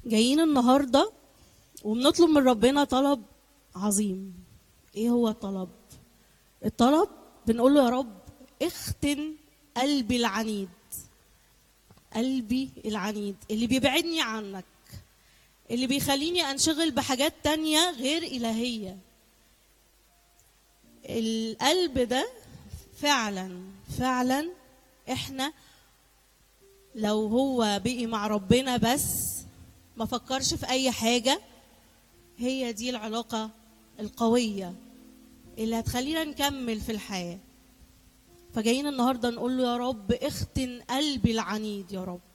جايين النهارده وبنطلب من ربنا طلب عظيم ايه هو الطلب الطلب بنقول له يا رب اختن قلبي العنيد قلبي العنيد اللي بيبعدني عنك اللي بيخليني انشغل بحاجات تانية غير إلهية القلب ده فعلا فعلا احنا لو هو بقي مع ربنا بس ما فكرش في اي حاجة هي دي العلاقة القوية اللي هتخلينا نكمل في الحياة فجايين النهاردة نقول له يا رب اختن قلبي العنيد يا رب